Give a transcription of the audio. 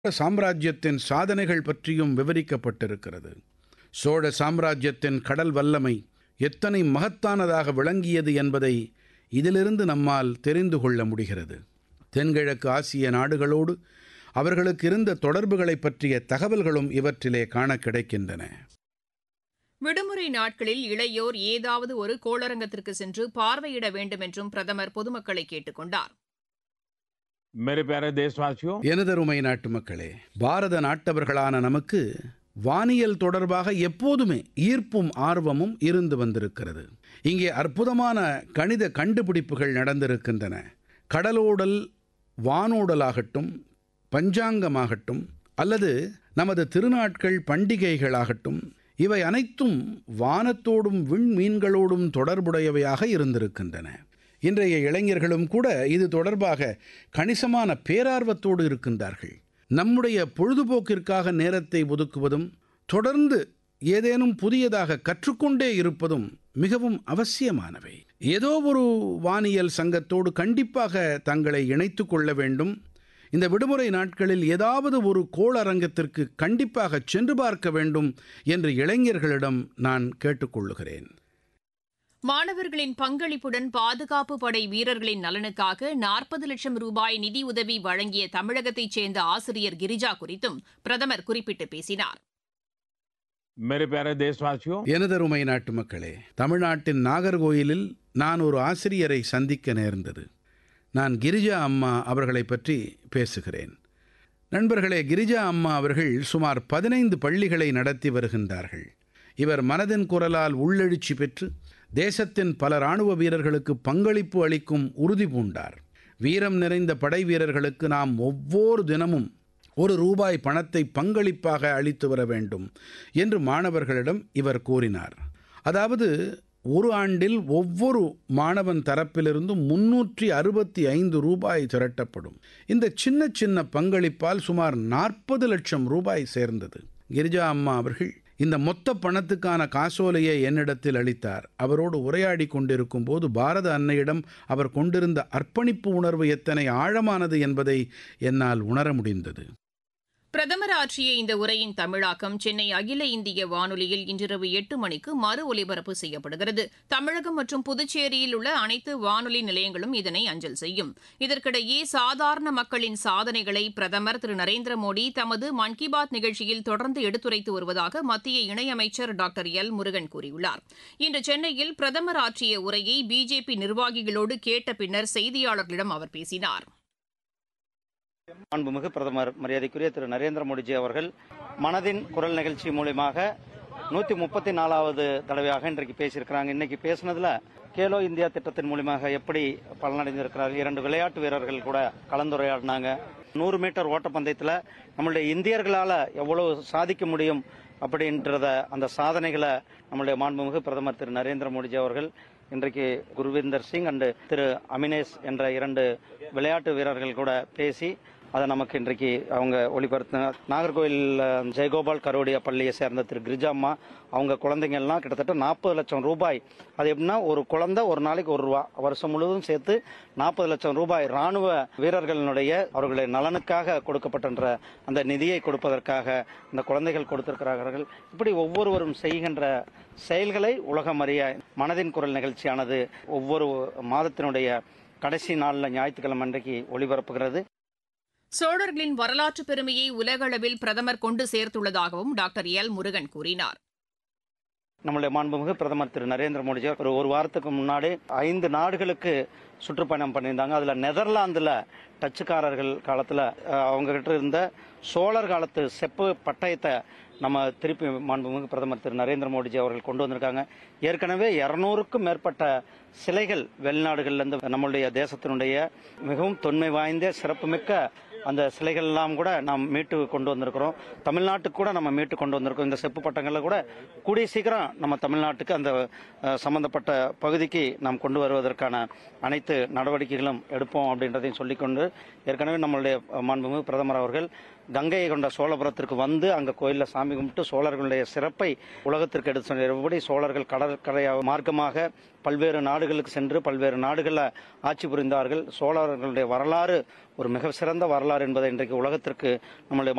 சாம்ராஜ்யத்தின் சாதனைகள் பற்றியும் விவரிக்கப்பட்டிருக்கிறது சோழ சாம்ராஜ்யத்தின் கடல் வல்லமை எத்தனை மகத்தானதாக விளங்கியது என்பதை இதிலிருந்து நம்மால் தெரிந்து கொள்ள முடிகிறது தென்கிழக்கு ஆசிய நாடுகளோடு அவர்களுக்கு இருந்த தொடர்புகளைப் பற்றிய தகவல்களும் இவற்றிலே காண கிடைக்கின்றன விடுமுறை நாட்களில் இளையோர் ஏதாவது ஒரு கோளரங்கத்திற்கு சென்று பார்வையிட வேண்டும் என்றும் பிரதமர் பொதுமக்களை கேட்டுக் கொண்டார் मेरे प्यारे देशवासियों எனதருமை நாட்டு மக்களே பாரத நாட்டவர்களான நமக்கு வானியல் தொடர்பாக எப்போதுமே ஈர்ப்பும் ஆர்வமும் இருந்து வந்திருக்கிறது இங்கே அற்புதமான கணித கண்டுபிடிப்புகள் நடந்திருக்கின்றன கடலோடல் வானோடலாகட்டும் பஞ்சாங்கமாகட்டும் அல்லது நமது திருநாட்கள் பண்டிகைகளாகட்டும் இவை அனைத்தும் வானத்தோடும் விண்மீன்களோடும் தொடர்புடையவையாக இருந்திருக்கின்றன இன்றைய இளைஞர்களும் கூட இது தொடர்பாக கணிசமான பேரார்வத்தோடு இருக்கின்றார்கள் நம்முடைய பொழுதுபோக்கிற்காக நேரத்தை ஒதுக்குவதும் தொடர்ந்து ஏதேனும் புதியதாக கற்றுக்கொண்டே இருப்பதும் மிகவும் அவசியமானவை ஏதோ ஒரு வானியல் சங்கத்தோடு கண்டிப்பாக தங்களை இணைத்துக் கொள்ள வேண்டும் இந்த விடுமுறை நாட்களில் ஏதாவது ஒரு கோளரங்கத்திற்கு கண்டிப்பாக சென்று பார்க்க வேண்டும் என்று இளைஞர்களிடம் நான் கேட்டுக்கொள்ளுகிறேன் மாணவர்களின் பங்களிப்புடன் பாதுகாப்பு படை வீரர்களின் நலனுக்காக நாற்பது லட்சம் ரூபாய் நிதியுதவி வழங்கிய தமிழகத்தைச் சேர்ந்த ஆசிரியர் கிரிஜா குறித்தும் பிரதமர் குறிப்பிட்டு பேசினார் मेरे प्यारे देशवासियों எனதருமை நாட்டு மக்களே தமிழ்நாட்டின் நாகர்கோயிலில் நான் ஒரு ஆசிரியரை சந்திக்க நேர்ந்தது நான் கிரிஜா அம்மா அவர்களை பற்றி பேசுகிறேன் நண்பர்களே கிரிஜா அம்மா அவர்கள் சுமார் பதினைந்து பள்ளிகளை நடத்தி வருகின்றார்கள் இவர் மனதின் குரலால் உள்ளெழுச்சி பெற்று தேசத்தின் பல இராணுவ வீரர்களுக்கு பங்களிப்பு அளிக்கும் உறுதி பூண்டார் வீரம் நிறைந்த படை வீரர்களுக்கு நாம் ஒவ்வொரு தினமும் ஒரு ரூபாய் பணத்தை பங்களிப்பாக அளித்து வர வேண்டும் என்று மாணவர்களிடம் இவர் கூறினார் அதாவது ஒரு ஆண்டில் ஒவ்வொரு மாணவன் தரப்பிலிருந்தும் முன்னூற்றி அறுபத்தி ஐந்து ரூபாய் திரட்டப்படும் இந்த சின்ன சின்ன பங்களிப்பால் சுமார் நாற்பது லட்சம் ரூபாய் சேர்ந்தது கிரிஜா அம்மா அவர்கள் இந்த மொத்த பணத்துக்கான காசோலையை என்னிடத்தில் அளித்தார் அவரோடு உரையாடி கொண்டிருக்கும் போது பாரத அன்னையிடம் அவர் கொண்டிருந்த அர்ப்பணிப்பு உணர்வு எத்தனை ஆழமானது என்பதை என்னால் உணர முடிந்தது பிரதமர் ஆற்றிய இந்த உரையின் தமிழாக்கம் சென்னை அகில இந்திய வானொலியில் இன்றிரவு எட்டு மணிக்கு மறு ஒலிபரப்பு செய்யப்படுகிறது தமிழகம் மற்றும் புதுச்சேரியில் உள்ள அனைத்து வானொலி நிலையங்களும் இதனை அஞ்சல் செய்யும் இதற்கிடையே சாதாரண மக்களின் சாதனைகளை பிரதமர் திரு நரேந்திர மோடி தமது மன் கி பாத் நிகழ்ச்சியில் தொடர்ந்து எடுத்துரைத்து வருவதாக மத்திய இணையமைச்சர் டாக்டர் எல் முருகன் கூறியுள்ளார் இன்று சென்னையில் பிரதமர் ஆற்றிய உரையை பிஜேபி நிர்வாகிகளோடு கேட்ட பின்னர் செய்தியாளர்களிடம் அவர் பேசினார் மாண்புமிகு பிரதமர் மரியாதைக்குரிய திரு நரேந்திர மோடிஜி அவர்கள் மனதின் குரல் நிகழ்ச்சி மூலியமாக நூத்தி முப்பத்தி நாலாவது தடவையாக இன்றைக்கு பேசியிருக்கிறாங்க இன்னைக்கு பேசினதுல கேலோ இந்தியா திட்டத்தின் மூலியமாக எப்படி பலனடைந்திருக்கிறார்கள் இரண்டு விளையாட்டு வீரர்கள் கூட கலந்துரையாடினாங்க நூறு மீட்டர் ஓட்டப்பந்தயத்தில் நம்மளுடைய இந்தியர்களால் எவ்வளவு சாதிக்க முடியும் அப்படின்றத அந்த சாதனைகளை நம்முடைய மாண்புமிகு பிரதமர் திரு நரேந்திர மோடிஜி அவர்கள் இன்றைக்கு குருவிந்தர் சிங் அண்டு திரு அமினேஷ் என்ற இரண்டு விளையாட்டு வீரர்கள் கூட பேசி அதை நமக்கு இன்றைக்கு அவங்க ஒளிபரப்பு நாகர்கோவில் அஹ், ஜெயகோபால் கரோடியா பள்ளியை சேர்ந்த திரு கிரிஜாம்மா அவங்க குழந்தைங்க எல்லாம் கிட்டத்தட்ட நாற்பது லட்சம் ரூபாய் அது எப்படின்னா ஒரு குழந்தை ஒரு நாளைக்கு ஒரு ரூபா வருஷம் முழுவதும் சேர்த்து நாற்பது லட்சம் ரூபாய் ராணுவ வீரர்களினுடைய அவர்களுடைய நலனுக்காக கொடுக்கப்பட்டன்ற அந்த நிதியை கொடுப்பதற்காக இந்த குழந்தைகள் கொடுத்திருக்கிறார்கள் இப்படி ஒவ்வொருவரும் செய்கின்ற செயல்களை உலகம் அறிய மனதின் குரல் நிகழ்ச்சியானது ஒவ்வொரு மாதத்தினுடைய கடைசி நாளில் ஞாயிற்றுக்கிழமை அன்றைக்கு ஒளிபரப்புகிறது சோழர்களின் வரலாற்று பெருமையை உலகளவில் பிரதமர் கொண்டு சேர்த்துள்ளதாகவும் டாக்டர் எல் முருகன் கூறினார் நம்முடைய மாண்புமிகு பிரதமர் திரு நரேந்திர மோடிஜி ஒரு ஒரு வாரத்துக்கு முன்னாடி ஐந்து நாடுகளுக்கு சுற்றுப்பயணம் பண்ணியிருந்தாங்க அதுல நெதர்லாந்துல டச்சுக்காரர்கள் காலத்துல அஹ், அவங்க கிட்ட இருந்த சோழர் காலத்து செப்பு பட்டயத்தை நம்ம திருப்பி மாண்புமிகு பிரதமர் திரு நரேந்திர மோடிஜி அவர்கள் கொண்டு வந்திருக்காங்க ஏற்கனவே இருநூறுக்கும் மேற்பட்ட சிலைகள் வெளிநாடுகள்ல இருந்து நம்மளுடைய தேசத்தினுடைய மிகவும் தொன்மை வாய்ந்த சிறப்புமிக்க அந்த சிலைகள் எல்லாம் கூட நாம் மீட்டு கொண்டு வந்திருக்கிறோம் தமிழ்நாட்டுக்கு கூட நம்ம மீட்டு கொண்டு வந்திருக்கோம் இந்த செப்பு பட்டங்கள்ல கூட கூடிய சீக்கிரம் நம்ம தமிழ்நாட்டுக்கு அந்த அஹ், சம்பந்தப்பட்ட பகுதிக்கு நாம் கொண்டு வருவதற்கான அனைத்து நடவடிக்கைகளும் எடுப்போம் அப்படின்றதையும் சொல்லிக்கொண்டு ஏற்கனவே நம்மளுடைய அஹ், மாண்புமிகு பிரதமர் அவர்கள் கங்கையை கொண்ட சோழபுரத்திற்கு வந்து அங்க கோயில்ல சாமி கும்பிட்டு சோழர்களுடைய சிறப்பை உலகத்திற்கு எடுத்து சொன்னபடி சோழர்கள் கடற்கரை மார்க்கமாக பல்வேறு நாடுகளுக்கு சென்று பல்வேறு நாடுகளில் ஆட்சி புரிந்தார்கள் சோழர்களுடைய வரலாறு ஒரு மிக சிறந்த வரலாறு என்பதை இன்றைக்கு உலகத்திற்கு நம்முடைய